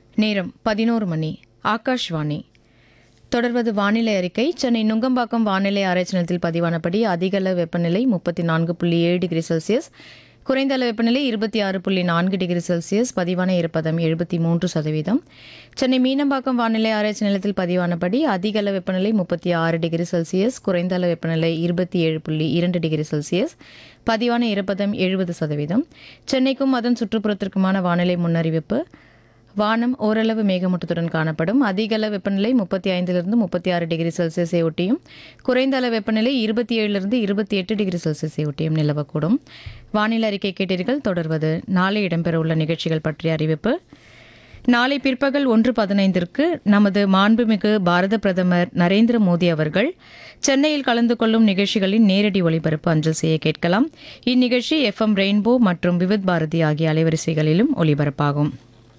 நேரம் பதினோரு மணி ஆகாஷ்வாணி தொடர்வது வானிலை அறிக்கை சென்னை நுங்கம்பாக்கம் வானிலை ஆராய்ச்சி நிலையத்தில் பதிவானபடி அதிகள வெப்பநிலை முப்பத்தி நான்கு புள்ளி ஏழு டிகிரி செல்சியஸ் குறைந்த அளவு வெப்பநிலை இருபத்தி ஆறு புள்ளி நான்கு டிகிரி செல்சியஸ் பதிவான ஈரப்பதம் எழுபத்தி மூன்று சதவீதம் சென்னை மீனம்பாக்கம் வானிலை ஆராய்ச்சி நிலையத்தில் பதிவானபடி அதிக அளவு வெப்பநிலை முப்பத்தி ஆறு டிகிரி செல்சியஸ் குறைந்த அளவு வெப்பநிலை இருபத்தி ஏழு புள்ளி இரண்டு டிகிரி செல்சியஸ் பதிவான ஈரப்பதம் எழுபது சதவீதம் சென்னைக்கும் அதன் சுற்றுப்புறத்திற்குமான வானிலை முன்னறிவிப்பு வானம் ஓரளவு மேகமூட்டத்துடன் காணப்படும் அதிக அளவு வெப்பநிலை முப்பத்தி ஐந்திலிருந்து முப்பத்தி ஆறு டிகிரி செல்சியஸை ஒட்டியும் குறைந்த அளவு வெப்பநிலை இருபத்தி ஏழிலிருந்து இருபத்தி எட்டு டிகிரி செல்சியஸை ஒட்டியும் நிலவக்கூடும் வானிலை அறிக்கை கேட்டீர்கள் தொடர்வது நாளை இடம்பெறவுள்ள நிகழ்ச்சிகள் பற்றிய அறிவிப்பு நாளை பிற்பகல் ஒன்று பதினைந்திற்கு நமது மாண்புமிகு பாரத பிரதமர் நரேந்திர மோடி அவர்கள் சென்னையில் கலந்து கொள்ளும் நிகழ்ச்சிகளின் நேரடி ஒளிபரப்பு அஞ்சல் செய்ய கேட்கலாம் இந்நிகழ்ச்சி எஃப்எம் ரெயின்போ மற்றும் விவித் பாரதி ஆகிய அலைவரிசைகளிலும் ஒலிபரப்பாகும்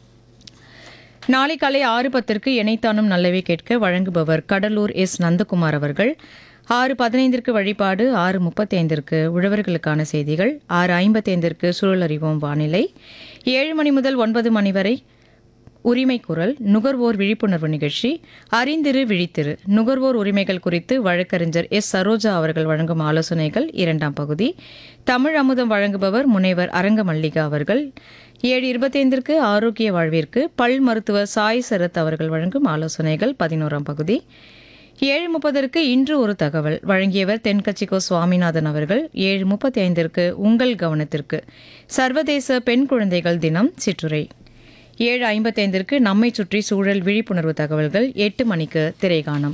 நாளை காலை ஆறு பத்திற்கு இணைத்தானும் நல்லவே கேட்க வழங்குபவர் கடலூர் எஸ் நந்தகுமார் அவர்கள் ஆறு பதினைந்திற்கு வழிபாடு ஆறு முப்பத்தி ஐந்திற்கு உழவர்களுக்கான செய்திகள் ஆறு ஐம்பத்தைந்திற்கு சூழல் அறிவோம் வானிலை ஏழு மணி முதல் ஒன்பது மணி வரை உரிமை குரல் நுகர்வோர் விழிப்புணர்வு நிகழ்ச்சி அறிந்திரு விழித்திரு நுகர்வோர் உரிமைகள் குறித்து வழக்கறிஞர் எஸ் சரோஜா அவர்கள் வழங்கும் ஆலோசனைகள் இரண்டாம் பகுதி தமிழ் அமுதம் வழங்குபவர் முனைவர் அரங்க மல்லிகா அவர்கள் ஏழு இருபத்தைந்திற்கு ஆரோக்கிய வாழ்விற்கு பல் மருத்துவர் சாய் சரத் அவர்கள் வழங்கும் ஆலோசனைகள் பதினோராம் பகுதி ஏழு முப்பதற்கு இன்று ஒரு தகவல் வழங்கியவர் தென்கட்சிக்கோ சுவாமிநாதன் அவர்கள் ஏழு முப்பத்தி ஐந்திற்கு உங்கள் கவனத்திற்கு சர்வதேச பெண் குழந்தைகள் தினம் சிற்றுரை ஏழு ஐம்பத்தைந்திற்கு நம்மை சுற்றி சூழல் விழிப்புணர்வு தகவல்கள் எட்டு மணிக்கு திரைகாணம்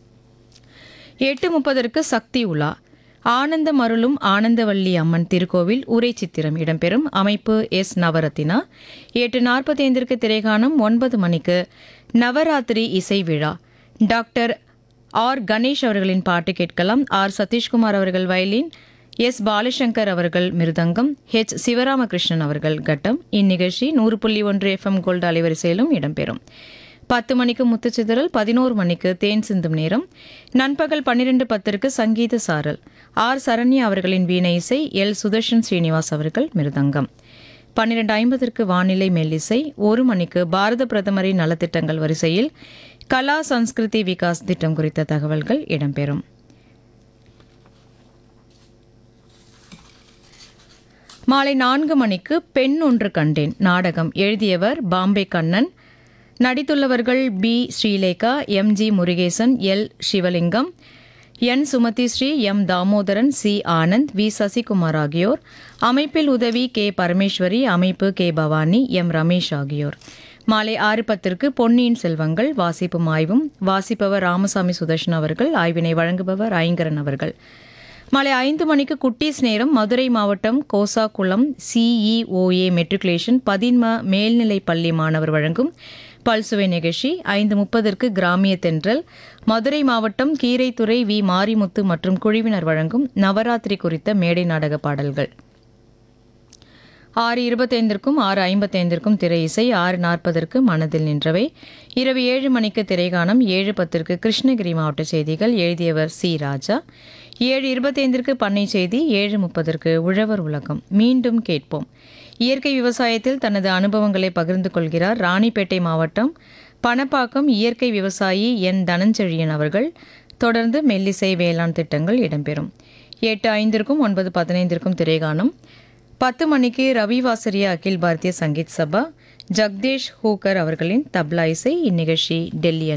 எட்டு முப்பதற்கு சக்தி உலா ஆனந்த மருளும் ஆனந்தவல்லி அம்மன் திருக்கோவில் உரை சித்திரம் இடம்பெறும் அமைப்பு எஸ் நவரத்தினா எட்டு நாற்பத்தைந்திற்கு திரைகாணம் ஒன்பது மணிக்கு நவராத்திரி இசை விழா டாக்டர் ஆர் கணேஷ் அவர்களின் பாட்டு கேட்கலாம் ஆர் சதீஷ்குமார் அவர்கள் வயலின் எஸ் பாலசங்கர் அவர்கள் மிருதங்கம் ஹெச் சிவராமகிருஷ்ணன் அவர்கள் கட்டம் இந்நிகழ்ச்சி நூறு புள்ளி ஒன்று எஃப்எம் கோல்டு அலைவரிசையிலும் இடம்பெறும் பத்து மணிக்கு முத்துச்சிதறல் பதினோரு மணிக்கு தேன் சிந்தும் நேரம் நண்பகல் பன்னிரெண்டு பத்திற்கு சங்கீத சாரல் ஆர் சரண்யா அவர்களின் வீணை இசை எல் சுதர்ஷன் ஸ்ரீனிவாஸ் அவர்கள் மிருதங்கம் பன்னிரண்டு ஐம்பதற்கு வானிலை மெல்லிசை ஒரு மணிக்கு பாரத பிரதமரின் நலத்திட்டங்கள் வரிசையில் கலா சன்ஸ்கிருதி விகாஸ் திட்டம் குறித்த தகவல்கள் இடம்பெறும் மாலை நான்கு மணிக்கு பெண் ஒன்று கண்டேன் நாடகம் எழுதியவர் பாம்பே கண்ணன் நடித்துள்ளவர்கள் P Srilekha M G Murugesan L Sivalingam N Sumathi Sri M Damodaran C Anand V Sasikumar ஆகியோர் அமைப்பில் உதவி கே பரமேஸ்வரி அமைப்பு கே பவானி எம் ரமேஷ் ஆகியோர் மாலை ஆறு பத்திற்கு பொன்னியின் செல்வங்கள் வாசிப்பும் ஆய்வும் வாசிப்பவர் ராமசாமி சுதர்ஷன் அவர்கள் ஆய்வினை வழங்குபவர் ஐங்கரன் அவர்கள் மாலை ஐந்து மணிக்கு குட்டீஸ் நேரம் மதுரை மாவட்டம் கோசாக்குளம் சிஇஓஏ மெட்ரிகுலேஷன் பதின்ம மேல்நிலைப் பள்ளி மாணவர் வழங்கும் பல்சுவை நிகழ்ச்சி ஐந்து முப்பதற்கு கிராமிய தென்றல் மதுரை மாவட்டம் கீரைத்துறை வி மாரிமுத்து மற்றும் குழுவினர் வழங்கும் நவராத்திரி குறித்த மேடை நாடக பாடல்கள் ஆறு இருபத்தைந்திற்கும் ஆறு ஐம்பத்தைந்திற்கும் திரை இசை ஆறு நாற்பதற்கு மனதில் நின்றவை இரவு ஏழு மணிக்கு திரைகாணம் ஏழு பத்திற்கு கிருஷ்ணகிரி மாவட்ட செய்திகள் எழுதியவர் சி ராஜா ஏழு இருபத்தைந்திற்கு பண்ணை செய்தி ஏழு முப்பதற்கு உழவர் உலகம் மீண்டும் கேட்போம் இயற்கை விவசாயத்தில் தனது அனுபவங்களை பகிர்ந்து கொள்கிறார் ராணிப்பேட்டை மாவட்டம் பணப்பாக்கம் இயற்கை விவசாயி என் தனஞ்செழியன் அவர்கள் தொடர்ந்து மெல்லிசை வேளாண் திட்டங்கள் இடம்பெறும் எட்டு ஐந்திற்கும் ஒன்பது பதினைந்திற்கும் திரைகாணம் பத்து மணிக்கு ரவி வாசரியா அகில் பாரதிய சங்கீத் சபா ஜக்தேஷ் ஹூக்கர் அவர்களின் தப்லா இசை இந்நிகழ்ச்சி டெல்லி